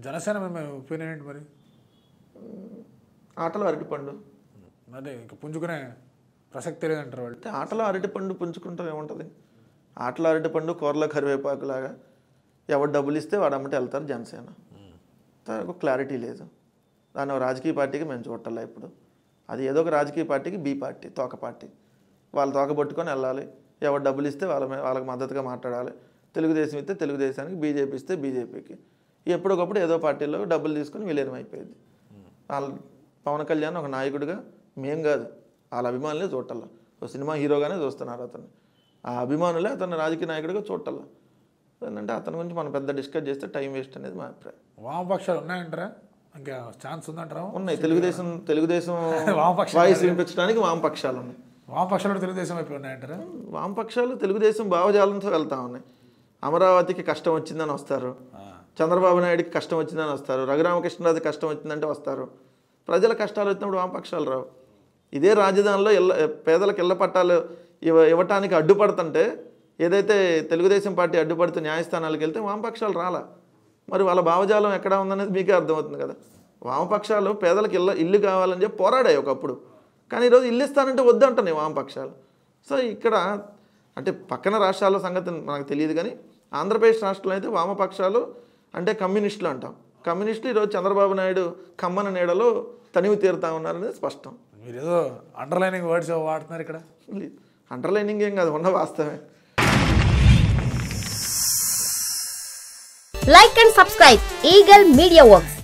జనసేన మేము ఒపీనియన్ ఏంటి మరి ఆటలో అరటిపండు అదే ఇంకా పుంజుకునే ప్రసక్తి లేదంటారు వాళ్ళు అంటే ఆటలో అరటిపండు పుంజుకుంటాం ఏముంటుంది ఆటలో అరటిపండు కూరలో కరివేపాకు లాగా ఎవరు డబ్బులు ఇస్తే వాడు అమ్మటి వెళ్తారు జనసేన దానికి ఒక క్లారిటీ లేదు దాన్ని ఒక రాజకీయ పార్టీకి మేము చూడాలి ఇప్పుడు అది ఏదో ఒక రాజకీయ పార్టీకి బి పార్టీ తోక పార్టీ వాళ్ళు తోక పట్టుకొని వెళ్ళాలి ఎవరు డబ్బులు ఇస్తే వాళ్ళ మీద వాళ్ళకి మద్దతుగా మాట్లాడాలి తెలుగుదేశం ఇస్తే తెలుగుదేశానికి బీజేపీ ఇస్తే బీజేపీకి ఎప్పటికప్పుడు ఏదో పార్టీలో డబ్బులు తీసుకొని విలీనం అయిపోయింది వాళ్ళ పవన్ కళ్యాణ్ ఒక నాయకుడిగా మేం కాదు వాళ్ళ అభిమానులే చూడాల ఒక సినిమా హీరోగానే చూస్తున్నారు అతన్ని ఆ అభిమానులే అతన్ని రాజకీయ నాయకుడిగా చూడాల ఏంటంటే అతని గురించి మనం పెద్ద డిస్కస్ చేస్తే టైం వేస్ట్ అనేది మా అభిప్రాయం వామపక్షాలు ఉన్నాయంటారా ఇంకా ఛాన్స్ ఉందంటారా ఉన్నాయి తెలుగుదేశం తెలుగుదేశం వామపక్షాలు వాయిస్ వినిపించడానికి వామపక్షాలు ఉన్నాయి వామపక్షాలు కూడా తెలుగుదేశం వైపు ఉన్నాయంటారా వామపక్షాలు తెలుగుదేశం భావజాలంతో వెళ్తా ఉన్నాయి అమరావతికి కష్టం వచ్చిందని వస్తారు చంద్రబాబు నాయుడికి కష్టం వచ్చిందని వస్తారు రఘురామకృష్ణరాజు కష్టం వచ్చిందంటే వస్తారు ప్రజల కష్టాలు వచ్చినప్పుడు వామపక్షాలు రావు ఇదే రాజధానిలో ఇళ్ళ పేదలకు ఇళ్ల పట్టాలు ఇవ ఇవ్వటానికి అడ్డుపడుతుంటే ఏదైతే తెలుగుదేశం పార్టీ అడ్డుపడుతూ న్యాయస్థానాలకు వెళ్తే వామపక్షాలు రాలా మరి వాళ్ళ భావజాలం ఎక్కడ ఉందనేది మీకే అర్థమవుతుంది కదా వామపక్షాలు పేదలకు ఇళ్ళ ఇల్లు కావాలని చెప్పి పోరాడాయి ఒకప్పుడు కానీ ఈరోజు ఇల్లు ఇస్తానంటే వద్దంటున్నాయి వామపక్షాలు సో ఇక్కడ అంటే పక్కన రాష్ట్రాల సంగతి మనకు తెలియదు కానీ ఆంధ్రప్రదేశ్ రాష్ట్రంలో అయితే వామపక్షాలు అంటే కమ్యూనిస్టులు అంటాం కమ్యూనిస్టులు ఈరోజు చంద్రబాబు నాయుడు కమ్మన నీడలో తనివి తీరుతా ఉన్నారనేది స్పష్టం మీరు ఏదో అండర్లైనింగ్ వర్డ్స్ వాడుతున్నారు ఇక్కడ అండర్లైనింగ్ ఏం కాదు ఉన్న వాస్తవమే Like and subscribe Eagle Media Works.